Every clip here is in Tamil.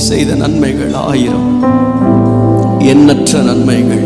செய்த நன்மைகள் ஆயிரம் எண்ணற்ற நன்மைகள்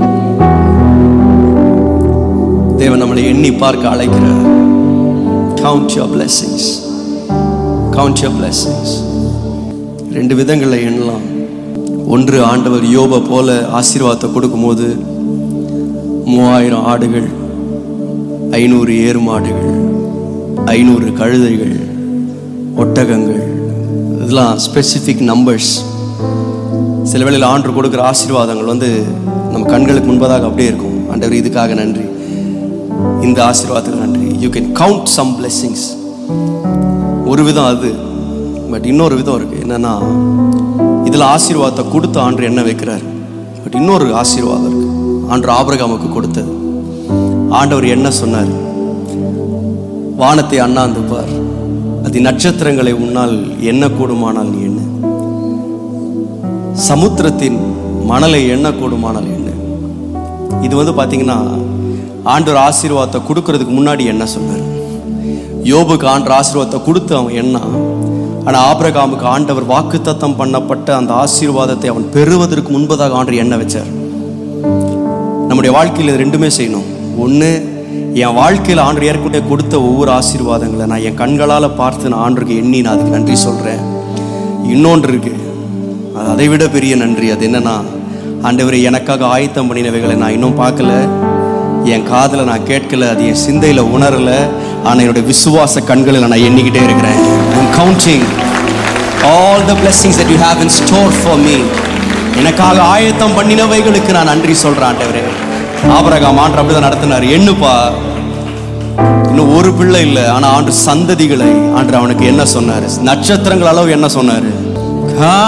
தேவன் நம்மளை எண்ணி பார்க்க அழைக்கிறார் count your blessings count your blessings ரெண்டு விதங்களில் எண்ணலாம் ஒன்று ஆண்டவர் யோபை போல ஆசீர்வாதத்தை கொடுக்கும்போது மூவாயிரம் ஆடுகள் ஐநூறு ஏறு மாடுகள் ஐநூறு கழுதைகள் ஒட்டகங்கள் இதெல்லாம் ஸ்பெசிஃபிக் நம்பர்ஸ் சில வேளையில் ஆண்டு கொடுக்குற ஆசீர்வாதங்கள் வந்து நம்ம கண்களுக்கு முன்பதாக அப்படியே இருக்கும் ஆண்டவர் இதுக்காக நன்றி இந்த ஆசீர்வாதத்துக்கு நன்றி you can count some blessings ஒரு விதம் அது பட் இன்னொரு விதம் இருக்கு என்னன்னா இதில் ஆசீர்வாதத்தை கொடுத்த ஆண்டு என்ன வைக்கிறார் பட் இன்னொரு ஆசீர்வாதம் இருக்கு ஆண்டு ஆபிரகாமுக்கு கொடுத்தது ஆண்டவர் என்ன சொன்னார் வானத்தை அண்ணாந்து பார் அது நட்சத்திரங்களை உன்னால் என்ன கூடுமானால் நீ என்ன சமுத்திரத்தின் மணலை என்ன கூடுமானால் என்ன இது வந்து பார்த்தீங்கன்னா ஆண்டவர் ஆசீர்வாதத்தை கொடுக்கறதுக்கு முன்னாடி என்ன சொன்னார் யோபுக்கு ஆண்டவர் ஆசீர்வாதத்தை கொடுத்து அவன் என்ன ஆனால் ஆபிரகாமுக்கு ஆண்டவர் வாக்குத்தத்தம் பண்ணப்பட்ட அந்த ஆசீர்வாதத்தை அவன் பெறுவதற்கு முன்பதாக ஆண்டவர் என்ன வச்சார் நம்முடைய வாழ்க்கையில் இது ரெண்டுமே செய்யணும் ஒன்று என் வாழ்க்கையில் ஆண்டு ஏற்கனவே கொடுத்த ஒவ்வொரு ஆசீர்வாதங்களை நான் என் கண்களால் பார்த்து நான் ஆண்டுக்கு எண்ணி நான் அதுக்கு நன்றி சொல்கிறேன் இன்னொன்று இருக்கு அது அதை விட பெரிய நன்றி அது என்னன்னா ஆண்டவர் எனக்காக ஆயத்தம் பண்ணினவைகளை நான் இன்னும் பார்க்கல என் காதில் நான் கேட்கல அது என் சிந்தையில் உணரல ஆனால் என்னுடைய விசுவாச கண்களில் நான் எண்ணிக்கிட்டே இருக்கிறேன் I'm counting all the blessings that you have in store for me எனக்காக ஆயத்தம் பண்ணினவைகளுக்கு நான் நன்றி சொல்றேன் ஆண்டவரே ஆபரகாம் ஆண்டு அப்படிதான் நடத்தினார் எண்ணுப்பா இன்னும் ஒரு பிள்ளை இல்லை ஆனா ஆண்டு சந்ததிகளை ஆண்டு அவனுக்கு என்ன சொன்னாரு நட்சத்திரங்கள் அளவு என்ன சொன்னாரு